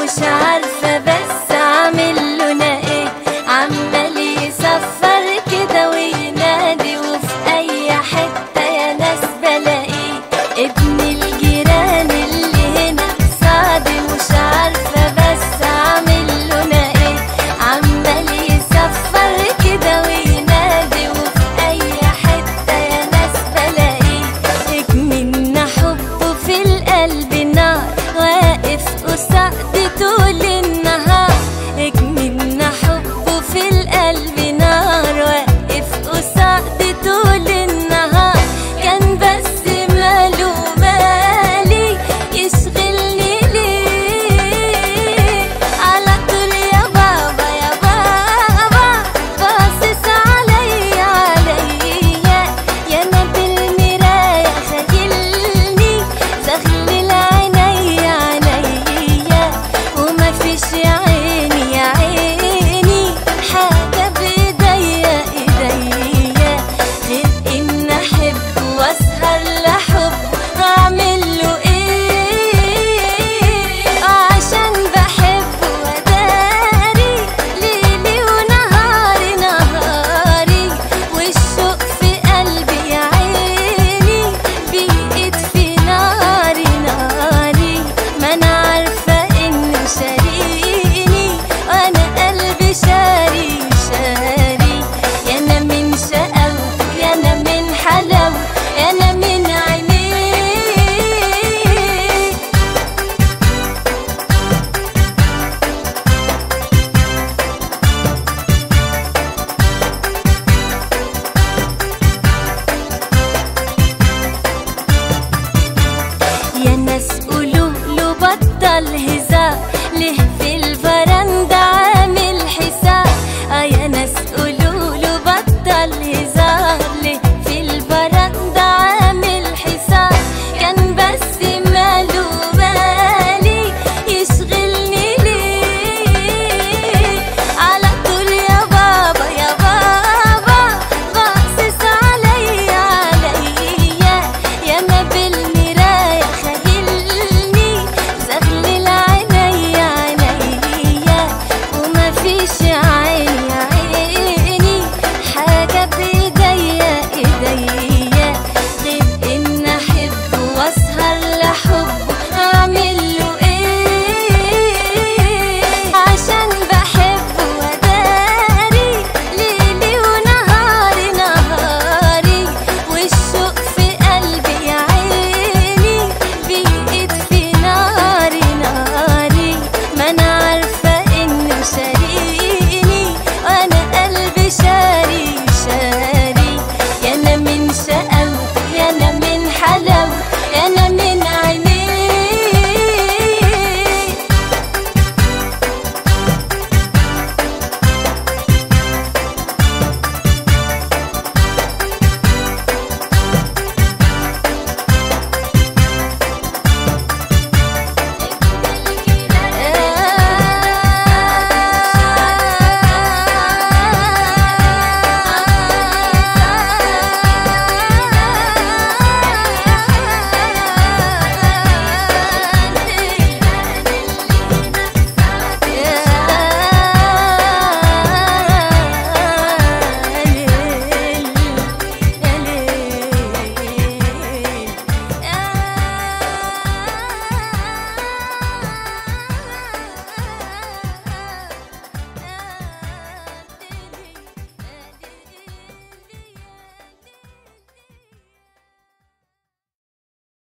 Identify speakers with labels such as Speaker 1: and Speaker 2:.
Speaker 1: مش عارفة بس أعمل له أنا إيه عمال يصفر كده وينادي وفي أي حتة يا ناس بلاقيه ابن الجيران اللي هنا صادي مش عارفة بس أعمل له أنا إيه عمال يصفر كده وينادي وفي أي حتة يا ناس بلاقيه اكملنا حبه في القلب نار واقف قصاد طول